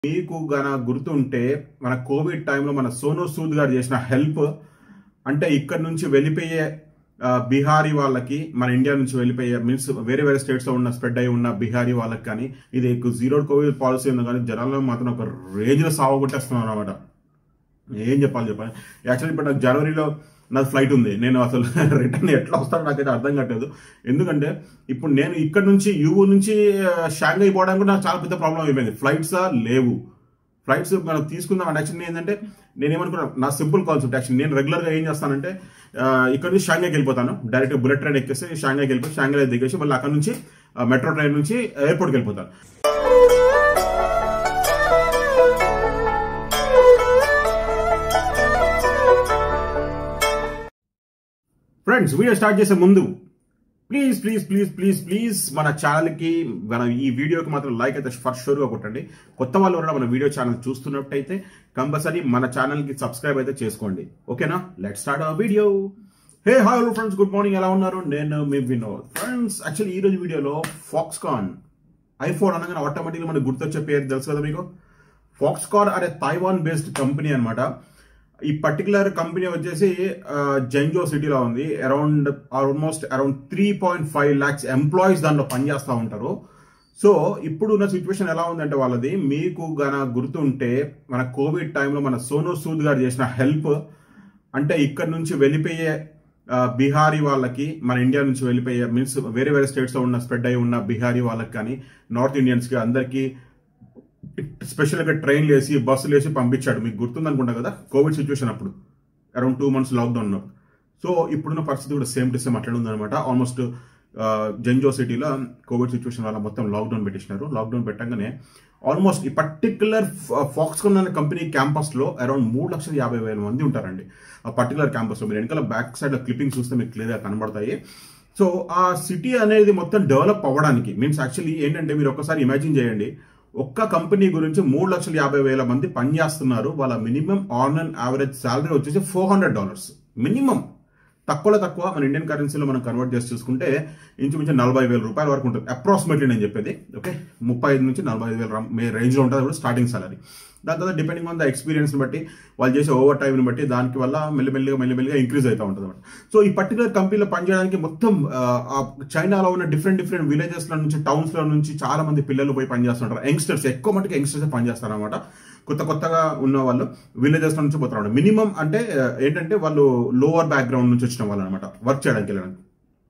మీకు గన గుర్తుంటే మన కోవిడ్ టైంలో మన సోను సూద్ గారు చేసిన హెల్ప్ అంటే ఇక్కడ నుంచి వెళ్ళిపోయే ఆ, బీహారీ వాళ్ళకి మన ఇండియా నుంచి వెళ్ళిపోయే మీన్స్ వేరే వేరే స్టేట్స్ లో ఉన్న స్ప్రెడ్ అయి ఉన్న బీహారీ వాళ్ళకి కానీ ఇది జీరో కోవిడ్ పాలసీ ఉంది కానీ జనాల్లో మాత్రం ఒక రేంజ్ లో సావగొట్టేస్తున్నారు అనమాట ఏం చెప్పాలి చెప్పాలి యాక్చువల్లీ ఇప్పుడు నాకు జనవరిలో నాకు ఫ్లైట్ ఉంది నేను అసలు రిటర్న్ ఎట్లా వస్తానో నాకైతే అర్థం కావట్లేదు ఎందుకంటే ఇప్పుడు నేను ఇక్కడ నుంచి యువు నుంచి ఆ, షాంఘై పోవడానికి కూడా నాకు చాలా పెద్ద ప్రాబ్లం అయిపోయింది ఫ్లైట్స్ లేవు ఫ్లైట్స్ మనం తీసుకుందాం అంటే యాక్చువల్లీ ఏంటంటే నేను ఏమనుకున్నా నా సింపుల్ కాన్సెప్ట్ యాక్చువల్లీ నేను రెగ్యులర్ గా ఏం చేస్తానంటే ఆ, ఇక్కడ నుంచి షాంఘైకి వెళ్ళిపోతాను డైరెక్ట్ బుల్లెట్ ట్రైన్ ఎక్కేసి షాంఘైకి వెళ్ళిపోయి షాంఘై దిగేసి మళ్ళీ అక్కడ నుంచి మెట్రో ట్రైన్ నుంచి ఎయిర్పోర్ట్కి వెళ్ళిపోతాను ఫ్రెండ్స్ వీడియో స్టార్ట్ చేసే ముందు please please please please please మన ఛానల్కి మన ఈ వీడియోకి మాత్రం లైక్ అయితే ఫస్ట్ షూర్గా కొట్టండి కొత్త వాళ్ళు ఎవరైనా మన వీడియో ఛానల్ చూస్తున్నట్టయితే కంపల్సరీ మన ఛానల్కి సబ్స్క్రైబ్ అయితే చేసుకోండి ఓకేనా let start our video hey hi hello friends good morning ఎలా ఉన్నారు నేను మీ వినోద్ ఫ్రెండ్స్ యాక్చువల్లీ ఈ రోజు వీడియోలో ఫాక్స్కాన్ ఐఫోన్ అనగానే ఆటోమేటిక్గా మనకు గుర్తొచ్చే పేరు తెలుసు కదా మీకు ఫాక్స్కాన్ అనే తైవాన్ బేస్డ్ కంపెనీ అన్నమాట ఈ పర్టికులర్ కంపెనీ వచ్చేసి జెంజో సిటీలో ఉంది around almost around three point five lakhs employees దాంట్లో పనిచేస్తూ ఉంటారు సో ఇప్పుడు ఉన్న సిచ్యువేషన్ ఎలా ఉందంటే వాళ్ళది మీకు గన గుర్తుంటే మన కోవిడ్ టైంలో మన సోను సూద్ గారు చేసిన హెల్ప్ అంటే ఇక్కడ నుంచి వెళ్ళిపోయే ఆ, బీహారీ వాళ్ళకి మన ఇండియా నుంచి వెళ్ళిపోయే మీన్స్ వేరే వేరే స్టేట్స్ లో ఉన్న స్ప్రెడ్ అయి ఉన్న బీహారీ వాళ్ళకి కానీ నార్త్ ఇండియన్స్ కి అందరికీ స్పెషల్ గా ట్రైన్లు వేసి బస్సులు వేసి పంపించాడు మీకు గుర్తుంది అనుకుంటా కదా కోవిడ్ సిచ్యువేషన్ అప్పుడు అరౌండ్ టూ మంత్స్ లాక్డౌన్ ఉన్నప్పుడు సో ఇప్పుడున్న పరిస్థితి కూడా సేమ్ టు సేమ్ అట్లా ఉందన్నమాట ఆల్మోస్ట్ జెంజో సిటీలో కోవిడ్ సిచ్యువేషన్ వల్ల మొత్తం లాక్డౌన్ పెట్టేసినారు లాక్డౌన్ పెట్టగానే ఆల్మోస్ట్ ఈ పర్టికులర్ ఫాక్స్కాన్ అనే కంపెనీ క్యాంపస్ లో అరౌండ్ మూడు లక్షల యాభై వేల మంది ఉంటారండి ఆ పర్టికులర్ క్యాంపస్ లో మీరు వెనకాల బ్యాక్ సైడ్ క్లిప్పింగ్ చూస్తే మీకు క్లియర్ గా కనబడతాయి సో ఆ సిటీ అనేది మొత్తం డెవలప్ అవ్వడానికి మీన్స్ యాక్చువల్లీ ఏంటంటే మీరు ఒక్కసారి ఇమాజిన్ చేయండి ఒక్క కంపెనీ గురించి మూడు లక్షల యాభై వేల మంది పనిచేస్తున్నారు వాళ్ళ minimum on and average salary వచ్చేసి ఫోర్ హండ్రెడ్ డాలర్స్ మినిమం తక్కువలో తక్కువ మన ఇండియన్ కరెన్సీలో మనం కన్వర్ట్ చేసి చూసుకుంటే ఇంచుమించు నలభై వేల రూపాయల వరకు ఉంటుంది అప్రాక్సిమేట్లీ నేను చెప్పేది ఓకే ముప్పై ఐదు నుంచి నలభై ఐదు వేల మే రేంజ్లో ఉంటుంది కూడా స్టార్టింగ్ సాలరీ దాని తర్వాత డిపెండింగ్ ఆన్ ద ఎక్స్పీరియన్స్ని బట్టి వాళ్ళు చేసే ఓవర్ టైంని బట్టి దానికి వల్ల మెల్లిమెల్లిగా మెల్లిమెల్లిగా ఇంక్రీజ్ అవుతూ ఉంటుంది అనమాట సో ఈ పర్టికులర్ కంపెనీలో పనిచేయడానికి మొత్తం ఆ, ఆ చైనాలో ఉన్న డిఫరెంట్ డిఫరెంట్ విలేజెస్ల నుంచి టౌన్స్లో నుంచి చాలా మంది పిల్లలు పోయి పనిచేస్తుంటారు యంగ్స్టర్స్ ఎక్కువ మటుకు యంగ్స్టర్స్ పనిచేస్తారు అనమాట కొత్త కొత్తగా ఉన్న వాళ్ళు విలేజెస్ నుంచి పోతారు మినిమం అంటే ఆ, ఏంటంటే వాళ్ళు లోవర్ బ్యాక్గ్రౌండ్ నుంచి వచ్చిన వాళ్ళు అనమాట వర్క్ చేయడానికి వెళ్ళడానికి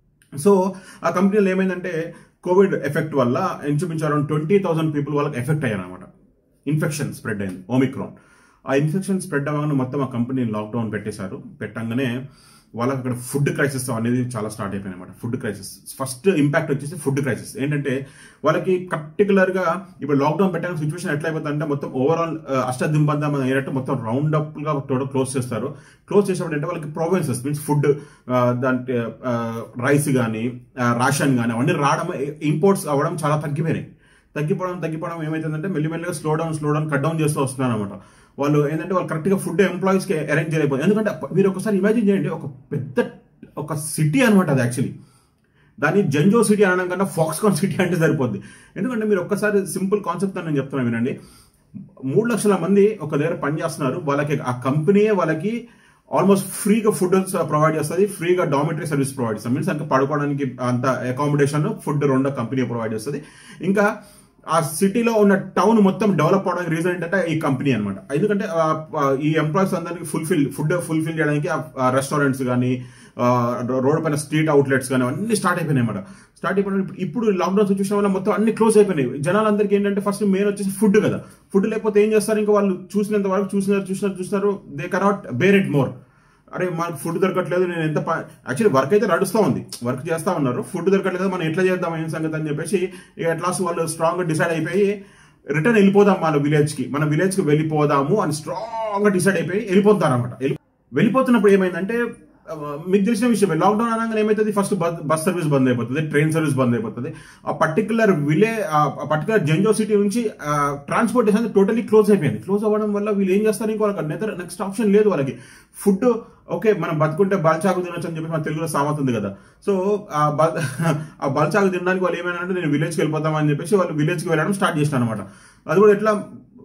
సో ఆ కంపెనీలో ఏమైందంటే కోవిడ్ ఎఫెక్ట్ వల్ల ఇంచుమించు అరౌండ్ ట్వంటీ థౌసండ్ పీపుల్ వాళ్ళకి ఎఫెక్ట్ అయ్యారు అనమాట ఇన్ఫెక్షన్ స్ప్రెడ్ అయింది ఓమిక్రాన్ ఆ ఇన్ఫెక్షన్ స్ప్రెడ్ అవ్వగానే మొత్తం ఆ కంపెనీ లాక్డౌన్ పెట్టేశారు పెట్టంగానే వాళ్ళకి అక్కడ ఫుడ్ క్రైసిస్ అనేది చాలా స్టార్ట్ అయిపోయింది అనమాట ఫుడ్ క్రైసిస్ ఫస్ట్ ఇంపాక్ట్ వచ్చేసి ఫుడ్ క్రైసిస్ ఏంటంటే వాళ్ళకి పర్టికులర్ గా ఇప్పుడు లాక్డౌన్ పెట్టిన సిచ్యువేషన్ ఎట్లా అయిపోతుందంటే మొత్తం ఓవరాల్ అష్టదింబంధం అయినట్టు మొత్తం రౌండ్ అప్ గా టోటల్ క్లోజ్ చేస్తారు క్లోజ్ చేసినప్పుడు అంటే వాళ్ళకి ప్రొవెన్సెస్ మీన్స్ ఫుడ్ దాంట్లో రైస్ కానీ రాషన్ కానీ అవన్నీ రావడం ఇంపోర్ట్స్ అవ్వడం చాలా తగ్గిపోయినాయి తగ్గిపోవడం తగ్గిపోవడం ఏమైతుందంటే మెల్లిమెల్లిగా slow down slow down cut down చేస్తూ వస్తున్నారు అనమాట వాళ్ళు ఏంటంటే వాళ్ళు కరెక్ట్గా ఫుడ్ ఎంప్లాయీస్ కి అరేంజ్ చేయలేకపోతుంది ఎందుకంటే మీరు ఒకసారి ఇమాజిన్ చేయండి ఒక పెద్ద ఒక సిటీ అనమాట అది యాక్చువల్లీ దాన్ని జంజో సిటీ అనడం కన్నా ఫాక్స్కాన్ సిటీ అంటే సరిపోద్ది ఎందుకంటే మీరు ఒక్కసారి సింపుల్ కాన్సెప్ట్ నేను చెప్తున్నాను వినండి మూడు లక్షల మంది ఒక దగ్గర పనిచేస్తున్నారు వాళ్ళకి ఆ కంపెనీయే వాళ్ళకి ఆల్మోస్ట్ ఫ్రీగా ఫుడ్ ప్రొవైడ్ చేస్తుంది ఫ్రీగా డామిటరీ సర్వీస్ ప్రొవైడ్ చేస్తుంది మీన్స్ అంటే పడుకోవడానికి అంత అకామిడేషన్ ఫుడ్ రెండో కంపెనీ ప్రొవైడ్ చేస్తుంది ఇంకా ఆ సిటీలో ఉన్న టౌన్ మొత్తం డెవలప్ అవడానికి రీజన్ ఏంటంటే ఈ కంపెనీ అనమాట ఎందుకంటే ఆ, ఆ, ఈ ఎంప్లాయీస్ అందరికి ఫుల్ఫిల్ ఫుడ్ ఫుల్ఫిల్ చేయడానికి రెస్టారెంట్స్ కానీ రోడ్ పైన స్ట్రీట్ అవుట్లెట్స్ కానీ అన్ని స్టార్ట్ అయిపోయినాయి అనమాట స్టార్ట్ అయిపోయిన ఇప్పుడు లాక్డౌన్ సిచ్యువేషన్ వల్ల మొత్తం అన్ని క్లోజ్ అయిపోయినాయి జనాలందరికీ ఏంటంటే ఫస్ట్ మెయిన్ వచ్చేసి ఫుడ్ కదా ఫుడ్ లేకపోతే ఏం చేస్తారు ఇంకా వాళ్ళు చూసినంత వరకు చూసినారు చూసినారు చూసినారు they cannot bear it more అరే మనకు ఫుడ్ దొరకట్లేదు నేను ఎంత యాక్చువల్లీ వర్క్ అయితే నడుస్తూ ఉంది వర్క్ చేస్తా ఉన్నారు ఫుడ్ దొరకట్లేదు మనం ఎట్లా చేద్దాం ఏం సంగతి అని చెప్పేసి ఇక అట్లాస్ వాళ్ళు స్ట్రాంగ్ డిసైడ్ అయిపోయి రిటర్న్ వెళ్ళిపోదాం మన విలేజ్ కి మన విలేజ్ కి వెళ్ళిపోదాము అని స్ట్రాంగ్ గా డిసైడ్ అయిపోయి వెళ్ళిపోతారు అనమాట వెళ్ళిపోతున్నప్పుడు ఏమైందంటే ఆ, మీకు తెలిసిన విషయం లాక్డౌన్ అనగానే ఏమైతుంది ఫస్ట్ బస్ సర్వీస్ బంద్ అయిపోతుంది ట్రైన్ సర్వీస్ బంద్ అయిపోతుంది ఆ పర్టికులర్ విలే ఆ పర్టికులర్ జెంజో సిటీ నుంచి ట్రాన్స్పోర్టేషన్ టోటలీ క్లోజ్ అయిపోయింది క్లోజ్ అవ్వడం వల్ల వీళ్ళు ఏం చేస్తారు ఇంకో వాళ్ళకి నెదర్ నెక్స్ట్ ఆప్షన్ లేదు వాళ్ళకి ఫుడ్ ఓకే మనం బతుకుంటే బల్చాకు తినొచ్చు అని చెప్పి మన తెలుగులో సామెత ఉంది కదా సో ఆ బల్ ఆ బల్చాకు తినడానికి వాళ్ళు ఏమైనా అంటే నేను విలేజ్కి వెళ్ళిపోతామని చెప్పేసి వాళ్ళు విలేజ్కి వెళ్ళడం స్టార్ట్ చేసిన అనమాట అది కూడా ఎట్లా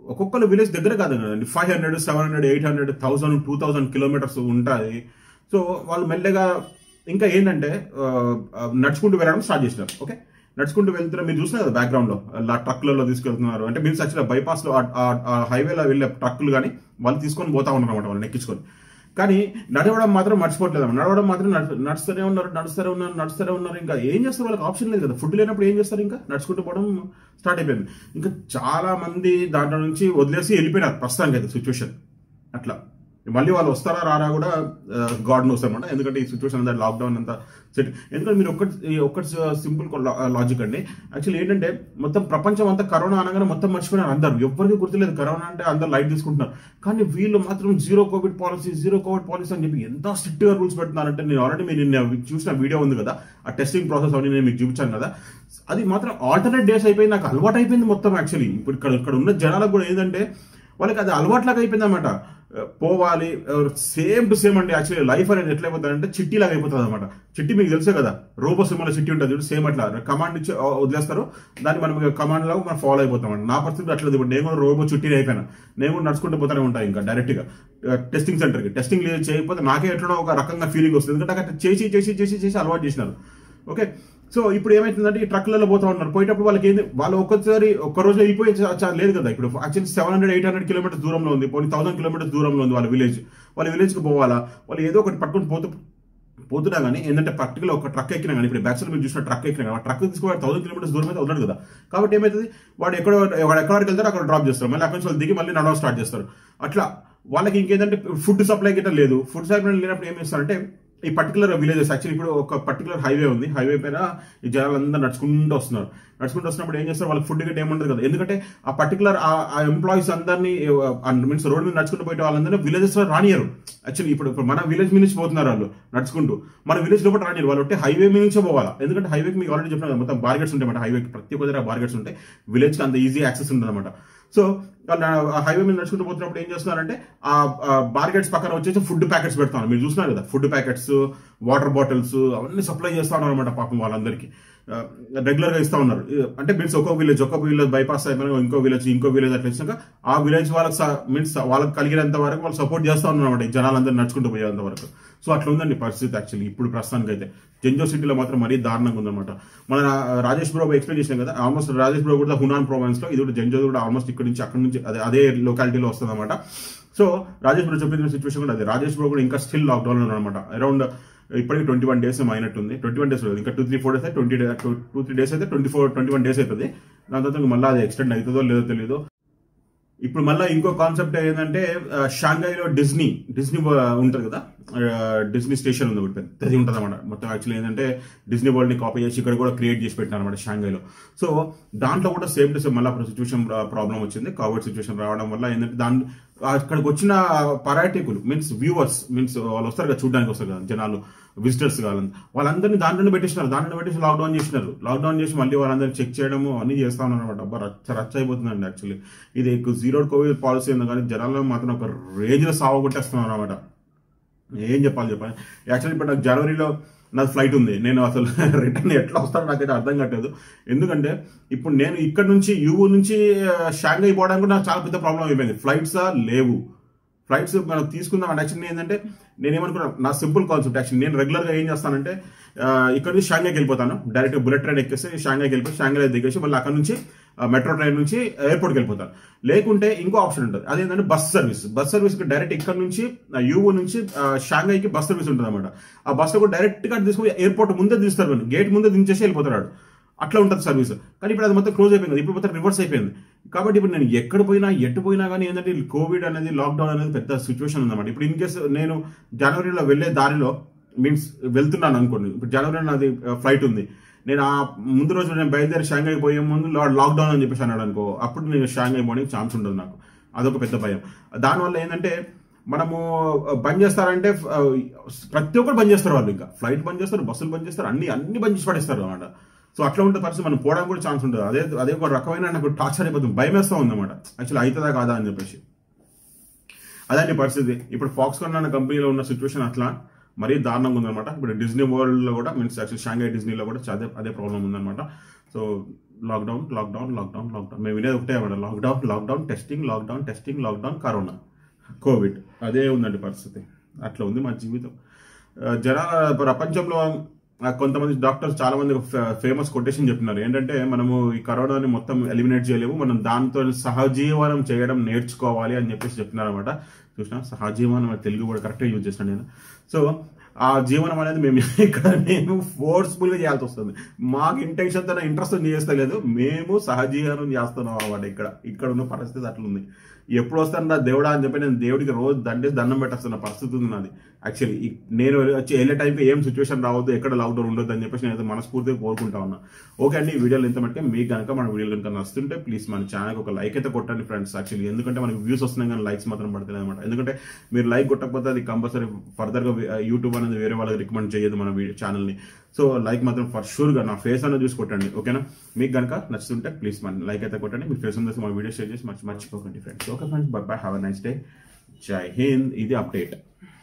ఒక్కొక్కరు విలేజ్ దగ్గర కాదు కదండి five hundred seven hundred eight hundred thousand two thousand kilometres ఉంటుంది సో వాళ్ళు మెల్లగా ఇంకా ఏంటంటే ఆ, ఆ, నడుచుకుంటూ వెళ్ళడం స్టార్ట్ చేసినారు ఓకే నడుచుకుంటూ వెళ్తున్నారు మీరు చూస్తున్నారు కదా బ్యాక్గ్రౌండ్ లో ట్రక్లలో తీసుకెళ్తున్నారు అంటే మీరు యాక్చువల్గా బైపాస్ లో ఆ హైవేలో వెళ్ళే ట్రక్కులు కానీ వాళ్ళు తీసుకొని పోతా ఉన్నారు అనమాట వాళ్ళని ఎక్కించుకొని కానీ నడవడం మాత్రం మర్చిపోవట్లేదు నడవడం మాత్రం నడు- నడుస్తూనే ఉన్నారు నడుస్తూనే ఉన్నారు నడుస్తూనే ఉన్నారు ఇంకా ఏం చేస్తారు వాళ్ళకి ఆప్షన్ లేదు కదా ఫుడ్ లేనప్పుడు ఏం చేస్తారు ఇంకా నడుచుకుంటూ పోవడం స్టార్ట్ అయిపోయింది ఇంకా చాలా మంది దాంట్లో నుంచి వదిలేసి వెళ్ళిపోయినారు ప్రస్తుతానికి అయితే సిచ్యువేషన్ అట్లా మళ్ళీ వాళ్ళు వస్తారా రారా కూడా గాడ్ నోస్ అనమాట ఎందుకంటే ఈ సిచ్యువేషన్ అంతా లాక్డౌన్ అంతా సెట్ ఎందుకంటే మీరు ఒక్కటి ఈ ఒక్కటి సింపుల్ లాజిక్ అండి యాక్చువల్లీ ఏంటంటే మొత్తం ప్రపంచం అంతా కరోనా అనగానే మొత్తం మర్చిపోయినారు అందరు ఎవరికి గుర్తులేదు కరోనా అంటే అందరు లైట్ తీసుకుంటున్నారు కానీ వీళ్ళు మాత్రం zero Covid policy zero Covid policy అని చెప్పి ఎంత స్ట్రిక్ట్ గా రూల్స్ పెడుతున్నారంటే నేను ఆల్రెడీ మీరు నిన్న చూసిన వీడియో ఉంది కదా ఆ టెస్టింగ్ ప్రాసెస్ అవన్నీ నేను మీకు చూపించాను కదా అది మాత్రం ఆల్టర్నేట్ డేస్ అయిపోయింది నాకు అలవాటు అయిపోయింది మొత్తం యాక్చువల్లీ ఇప్పుడు ఇక్కడ ఇక్కడ ఉన్న జనాలకు కూడా ఏంటంటే వాళ్ళకి అది అలవాట్లాగా అయిపోయింది అనమాట పోవాలి సేమ్ టు సేమ్ అండి యాక్చువల్లీ లైఫ్ అనేది ఎట్లా అయిపోతుంది అంటే చిట్టి లాగా అయిపోతుంది అనమాట చిట్టి మీకు తెలుసే కదా రోబో సినిమాలో చిట్టి ఉంటుంది చూడు సేమ్ అట్లా కమాండ్ ఇచ్చి ఆ, వదిలేస్తారు దాన్ని మనం కమాండ్ లాగా మనం ఫాలో అయిపోతాం అండి నా పరిస్థితి అట్లా ఇప్పుడు నేను కూడా రోబో చుట్టి అయిపోయినా నేను కూడా నడుచుకుంటూ పోతానే ఉంటాను ఇంకా డైరెక్ట్ గా టెస్టింగ్ సెంటర్కి టెస్టింగ్ చేయకపోతే నాకే ఎట్లనో ఒక రకంగా ఫీలింగ్ వస్తుంది ఎందుకంటే అక్కడ చేసి చేసి చేసి చేసి అలవాటు చేసినారు ఓకే సో ఇప్పుడు ఏమైతుందంటే ఈ ట్రక్లలో పోతా ఉన్నారు పోయేటప్పుడు వాళ్ళకి ఏంది వాళ్ళు ఒక్కసారి ఒక్క రోజు వెళ్ళిపోయి చా- చా- లేదు కదా ఇప్పుడు actually seven hundred eight hundred kilometres దూరంలో ఉంది పోనీ థౌసండ్ కిలోమీటర్స్ దూరంలో ఉంది వాళ్ళ విలేజ్ వాళ్ళ విలేజ్కి పోవాలా వాళ్ళు ఏదో ఒకటి పట్టుకొని పోతూ పోతున్నా కానీ ఏంటంటే పర్టికులర్ ఒక ట్రక్ ఎక్కినా కానీ ఇప్పుడు బ్యాక్ సైడ్ మీరు చూసిన ట్రక్ ఎక్కినా కానీ ట్రక్ తీసుకోవాలి థౌసండ్ కిలోమీటర్స్ దూరం అయితే వదలడు కదా కాబట్టి ఏమవుతుంది వాడు ఎక్కడ వాడు ఎక్కడ వరకు వెళ్తారో అక్కడ డ్రాప్ చేస్తారు మళ్ళీ అక్కడి నుంచి వాళ్ళు దిగి మళ్ళీ నడవడం స్టార్ట్ చేస్తారు అట్లా వాళ్ళకి ఇంకేంటంటే ఫుడ్ సప్లై గిట్ట లేదు ఫుడ్ సప్లై లేనప్పుడు ఏం చేస్తారంటే ఈ పర్టికులర్ విలేజెస్ యాక్చువల్లీ ఇప్పుడు ఒక పర్టికులర్ హైవే ఉంది హైవే పైన ఈ జనాలందరూ నడుచుకుంటూ వస్తున్నారు నడుచుకుంటూ వస్తున్నప్పుడు ఏం చేస్తారు వాళ్ళకి ఫుడ్ గిట్ట ఏముండదు కదా ఎందుకంటే ఆ పర్టికులర్ ఆ ఎంప్లాయీస్ అందరినీ మీన్స్ రోడ్ మీద నడుచుకుంటూ పోయే వాళ్ళందరినీ విలేజెస్ లో రానియరు యాక్చువల్లీ ఇప్పుడు ఇప్పుడు మన విలేజ్ మీద నుంచి పోతున్నారు వాళ్ళు నడుచుకుంటూ మన విలేజ్ లోపల రానియరు వాళ్ళు అంటే హైవే మీద నుంచే పోవాలా ఎందుకంటే హైవేకి మీకు ఆల్రెడీ చెప్పిన కదా, మొత్తం బార్గెట్స్ ఉంటాయి హైవేకి ప్రతి ఒక్క దగ్గర బార్గెట్స్ ఉంటాయి విలేజ్ కి అంత ఈజీ యాక్సెస్ ఉంటుంది అనమాట సో వాళ్ళు ఆ హైవే మీద నడుచుకుంటూ పోతున్నప్పుడు ఏం చేస్తున్నారంటే ఆ బార్గెట్స్ పక్కన వచ్చేసి ఫుడ్ ప్యాకెట్స్ పెడతాను మీరు చూస్తున్నారు కదా ఫుడ్ ప్యాకెట్స్ వాటర్ బాటిల్స్ అవన్నీ సప్లై చేస్తా ఉన్నారు అనమాట పాపం వాళ్ళందరికీ రెగ్యులర్ గా ఇస్తా ఉన్నారు అంటే మీన్స్ ఒక్కో విలేజ్ ఒక్కో విలేజ్ బైపాస్ అయిపోయినా ఇంకో విలేజ్ ఇంకో విలేజ్ అట్లా ఇచ్చాక ఆ విలేజ్ వాళ్ళకి మీన్స్ వాళ్ళకి కలిగినంత వరకు వాళ్ళు సపోర్ట్ చేస్తా ఉన్నారు అనమాట ఈ జనాలందరూ నడుచుకుంటూ పోయేంత వరకు సో అట్లా ఉందండి పరిస్థితి యాక్చువల్లీ ఇప్పుడు ప్రస్తుతానికి అయితే జంజో సిటీలో మాత్రం మరీ దారుణంగా ఉందన్నమాట మన రాజేష్ బ్రో ఎక్స్ప్లెయిన్ చేసాం కదా ఆల్మోస్ట్ రాజేష్ బ్రో కూడా హునాన్ ప్రావిన్స్ లో ఇది కూడా జంజో కూడా ఆల్మోస్ట్ ఇక్కడ నుంచి అక్కడ నుంచి అదే అదే లొకాలిటీలో వస్తుంది అనమాట సో రాజేష్ బ్రో చెప్పిన సిచ్యువేషన్ కూడా అదే రాజేష్ బ్రో కూడా ఇంకా స్టిల్ లాక్డౌన్ లో అనమాట అరౌండ్ ఇప్పటికి ట్వంటీ వన్ డేస్ అయినట్టుంది ట్వంటీ వన్ డేస్ ఇంకా టూ త్రీ ఫోర్ డేస్ అయితే ట్వంటీ టూ త్రీ డేస్ అయితే twenty four twenty one days అవుతుంది దాని తర్వాత మళ్ళీ అది ఎక్స్టెండ్ అవుతుందో లేదో తెలియదు ఇప్పుడు మళ్ళీ ఇంకో కాన్సెప్ట్ ఏంటంటే ఆ, షాంఘైలో డిజ్నీ డిజ్నీ వ- ఉంటుంది కదా ఆ, డిజ్నీ స్టేషన్ ఉంది ఒకటి పెద్దది ఉంటుంది అనమాట మొత్తం యాక్చువల్లీ ఏంటంటే డిజ్నీ వరల్డ్ ని కాపీ చేసి ఇక్కడ కూడా క్రియేట్ చేసి పెట్టినారు అనమాట షాంఘైలో సో దాంట్లో కూడా సేమ్ టు సేమ్ మళ్ళీ అప్పుడు సిచ్యువేషన్ ప్రాబ్లం వచ్చింది కోవిడ్ సిచ్యువేషన్ రావడం వల్ల ఏంటంటే దాని అక్కడికి వచ్చిన పర్యాటకులు మీన్స్ వ్యూవర్స్ మీన్స్ వాళ్ళు వస్తారు కదా చూడడానికి వస్తారు కదా జనాలు విజిటర్స్ కావాలని వాళ్ళందరినీ దాంట్లోనే పెట్టేసినారు దాంట్లో పెట్టేసి లాక్డౌన్ చేసినారు లాక్డౌన్ చేసి మళ్ళీ వాళ్ళందరినీ చెక్ చేయడము అన్ని చేస్తా ఉన్నారు అనమాట అబ్బా రచ్చ రచ్చ అయిపోతుందండి యాక్చువల్లీ ఇది జీరో కోవిడ్ పాలసీ ఉంది కానీ జనాల్లో మాత్రం ఒక రేంజ్ లో సావగొట్టేస్తున్నారు అనమాట ఏం చెప్పాలి చెప్పాలి యాక్చువల్లీ ఇప్పుడు నాకు జనవరిలో నాకు ఫ్లైట్ ఉంది నేను అసలు రిటర్న్ ఎట్లా వస్తానో నాకైతే అర్థం కావట్లేదు ఎందుకంటే ఇప్పుడు నేను ఇక్కడ నుంచి యువు నుంచి షాంఘై పోవడానికి కూడా నాకు చాలా పెద్ద ప్రాబ్లం అయిపోయింది ఫ్లైట్స్ లేవు ఫ్లైట్స్ మనం తీసుకుందాం అంటే యాక్చువల్లీ ఏంటంటే నేను ఏమనుకున్నా నా సింపుల్ కాన్సెప్ట్ యాక్చువల్లీ నేను రెగ్యులర్గా ఏం చేస్తానంటే ఆ, ఇక్కడ నుంచి షాంఘైకి వెళ్ళిపోతాను డైరెక్ట్ బుల్లెట్ ట్రైన్ ఎక్కేసి షాంఘైకి వెళ్ళిపోయి షాంఘై దిగేసి మళ్ళీ అక్కడ నుంచి మెట్రో ట్రైన్ నుంచి ఎయిర్పోర్ట్కి వెళ్ళిపోతాను లేకుంటే ఇంకో ఆప్షన్ ఉంటుంది అదేంటంటే bus service bus service direct ఇక్కడ నుంచి యూఓ నుంచి ఆ, షాంఘైకి బస్ సర్వీస్ ఉంటుంది అనమాట ఆ బస్ కూడా డైరెక్ట్ గా తీసుకుని ఎయిర్పోర్ట్ ముందే తీస్తారు గేట్ ముందే దించేసి వెళ్ళిపోతాడు వాడు. అట్లా ఉంటుంది సర్వీస్ కానీ ఇప్పుడు అది మొత్తం క్లోజ్ అయిపోయింది ఇప్పుడు మొత్తం రివర్స్ అయిపోయింది కాబట్టి ఇప్పుడు నేను ఎక్కడ పోయినా ఎటు పోయినా కానీ ఏంటంటే ఈ కోవిడ్ అనేది లాక్డౌన్ అనేది పెద్ద సిచ్యువేషన్ ఉందన్నమాట ఇప్పుడు ఇన్ కేసు నేను జనవరిలో వెళ్ళే దారిలో మీన్స్ వెళ్తున్నాను అనుకోండి ఇప్పుడు జనవరిలో నాది ఫ్లైట్ ఉంది నేను ఆ ముందు రోజు నేను బయలుదేరి షాంఘై పోయే ముందు లాక్డౌన్ అని చెప్పేసి అన్నాడు అనుకో అప్పుడు నేను షాంఘై పోవడానికి ఛాన్స్ ఉండదు నాకు అదొక పెద్ద భయం దానివల్ల ఏంటంటే మనము బంద్ చేస్తారంటే ఆ, ప్రతి ఒక్కరు బంద్ చేస్తారు వాళ్ళు ఇంకా ఫ్లైట్ బంద్ చేస్తారు బస్సులు బంద్ చేస్తారు అన్ని అన్ని బంద్ చేసి పడేస్తారు అనమాట సో అట్లా ఉంటే పరిస్థితి మనం పోవడానికి కూడా ఛాన్స్ ఉంటుంది అదే అదే ఒక రకమైన నాకు టార్చర్ అయిపోతుంది భయం వేస్తూ ఉందన్నమాట యాక్చువల్లీ అవుతుందా కాదా అని చెప్పేసి అదండి పరిస్థితి ఇప్పుడు ఫాక్స్కాన్ అనే కంపెనీలో ఉన్న సిచ్యువేషన్ అట్లా మరీ దారుణంగా ఉందన్నమాట ఇప్పుడు డిజ్నీ వరల్డ్ లో కూడా మీన్స్ యాక్చువల్ షాంఘై డిజ్నీలో కూడా అదే అదే ప్రాబ్లం ఉందన్నమాట so lockdown lockdown lockdown lockdown మేము వినేది ఒకటే అన్నమాట lockdown lockdown testing lockdown testing lockdown corona Covid అదే ఉందండి పరిస్థితి అట్లా ఉంది మా జీవితం ఆ, జనాల ప్రపంచంలో ఆ, కొంతమంది డాక్టర్స్ చాలా మంది ఫేమస్ కొటేషన్ చెప్తున్నారు ఏంటంటే మనము ఈ కరోనాని మొత్తం ఎలిమినేట్ చేయలేము మనం దాంతో సహజీవనం చేయడం నేర్చుకోవాలి అని చెప్పేసి చెప్తున్నారు అనమాట చూసిన సహజీవనం అనే తెలుగు కూడా కరెక్ట్గా యూజ్ చేస్తాను నేను సో ఆ జీవనం అనేది మేము ఇక్కడ మేము ఫోర్స్ఫుల్ గా చేయాల్సి వస్తుంది మాకు ఇంటెన్షన్ తో ఇంట్రెస్ట్ చేస్తలేదు మేము సహజీవనం చేస్తున్నాం అన్నమాట ఇక్కడ ఇక్కడ ఉన్న పరిస్థితి అట్లుంది ఎప్పుడు వస్తాను దేవుడా అని చెప్పి నేను దేవుడికి రోజు దండేసి దండం పెట్టేస్తున్న పరిస్థితి ఉంది నాది యాక్చువల్లీ నేను వచ్చి వెళ్ళే టైంకి ఏం సిచ్యువేషన్ రావద్దు ఎక్కడ లాక్డౌన్ ఉండొద్దు అని చెప్పేసి నేను మనస్ఫూర్తిగా కోరుకుంటా ఉన్నా ఓకే అండి ఈ వీడియోలు ఎంత మటుకే మీకు కనుక మన వీడియోలు కనుక నచ్చుతుంటే ప్లీజ్ మన ఛానల్కి ఒక లైక్ అయితే కొట్టండి ఫ్రెండ్స్ యాక్చువల్లీ ఎందుకంటే మనకి వ్యూస్ వస్తున్నాయి కానీ లైక్స్ మాత్రం పడతలేదు అనమాట ఎందుకంటే మీరు లైక్ కొట్టకపోతే అది కంపల్సరీ ఫర్దర్గా యూట్యూబ్ అనేది వేరే వాళ్ళకి రికమెండ్ చేయదు మన వీడియో ఛానల్ని సో లైక్ మాత్రం ఫర్ షూర్గా నా ఫేస్ అనేది చూసి కొట్టండి ఓకేనా మీకు కనుక నచ్చుతుంటే ప్లీజ్ మన లైక్ అయితే కొట్టండి మీ ఫేస్ ఉంది మా వీడియో షేర్ చేసి మర్చి మర్చిపోకండి friends okay friends bye bye have a nice day జై హింద్ ఇది అప్డేట్